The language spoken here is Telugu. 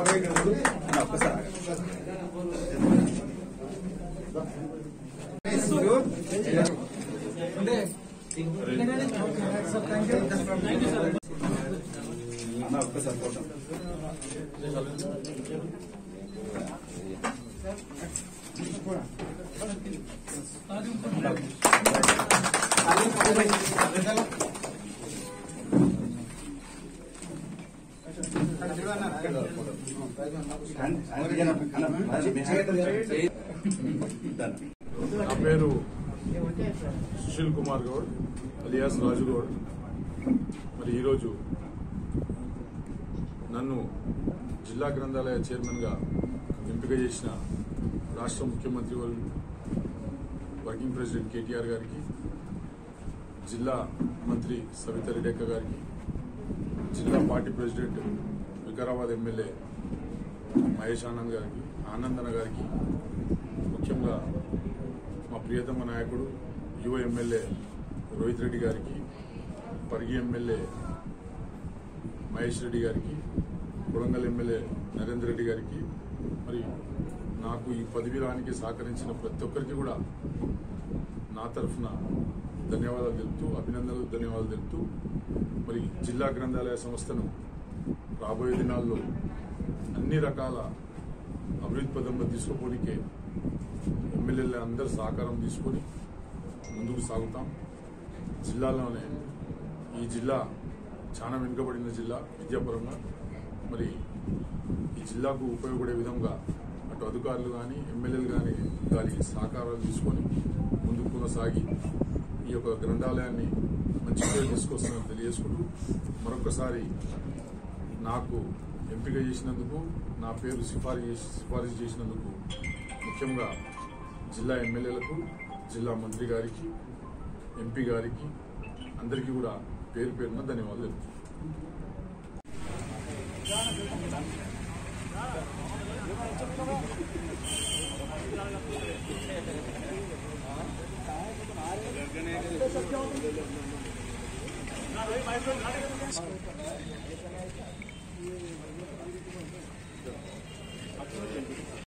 అన్న, ఒక్కసారి అన్న ఒక్కసారి ఫోటో నా పేరు సుశీల్ కుమార్ గౌడ్ అలియాస్ రాజు గౌడ్ మరి ఈరోజు నన్ను జిల్లా గ్రంథాలయ చైర్మన్గా ఎంపిక చేసిన రాష్ట్ర ముఖ్యమంత్రి వాళ్ళు వర్కింగ్ ప్రెసిడెంట్ కేటీఆర్ గారికి జిల్లా మంత్రి సవితా రెడ్డెక్క గారికి జిల్లా party president Vikarabad MLA Mahesh Anand గారికి ఆనందన గారికి ముఖ్యంగా మా ప్రియతమ నాయకుడు యువ ఎమ్మెల్యే రోహిత్ రెడ్డి గారికి పరిగి ఎమ్మెల్యే మహేష్ రెడ్డి గారికి కొడంగల్ ఎమ్మెల్యే నరేందర్ రెడ్డి గారికి మరి నాకు ఈ పదవి రానికి సహకరించిన ప్రతి ఒక్కరికి కూడా నా తరఫున ధన్యవాదాలు తెలుపుతూ అభినందనలు ధన్యవాదాలు తెలుపుతూ మరి జిల్లా గ్రంథాలయ సంస్థను రాబోయే దినాల్లో అన్ని రకాల అభివృద్ధి పదంలో తీసుకుపోనికే ఎమ్మెల్యేల అందరి సహకారం తీసుకొని ముందుకు సాగుతాం జిల్లాలోనే ఈ జిల్లా చాలా వెనుకబడిన జిల్లా విద్యాపరంగా మరి ఈ జిల్లాకు ఉపయోగపడే విధంగా అటు అధికారులు కానీ ఎమ్మెల్యేలు కానీ దాని సహకారాలు తీసుకొని ముందుకు కొనసాగి ఈ యొక్క గ్రంథాలయాన్ని మంచి పేరు తీసుకొస్తామని తెలియజేసుకుంటూ మరొకసారి నాకు ఎంపిక చేసినందుకు నా పేరు సిఫారసు చేసి సిఫారసు చేసినందుకు ముఖ్యంగా జిల్లా ఎమ్మెల్యేలకు జిల్లా మంత్రి గారికి ఎంపీ గారికి అందరికీ కూడా పేరు పేరున ధన్యవాదాలు తెలుపుతున్నాను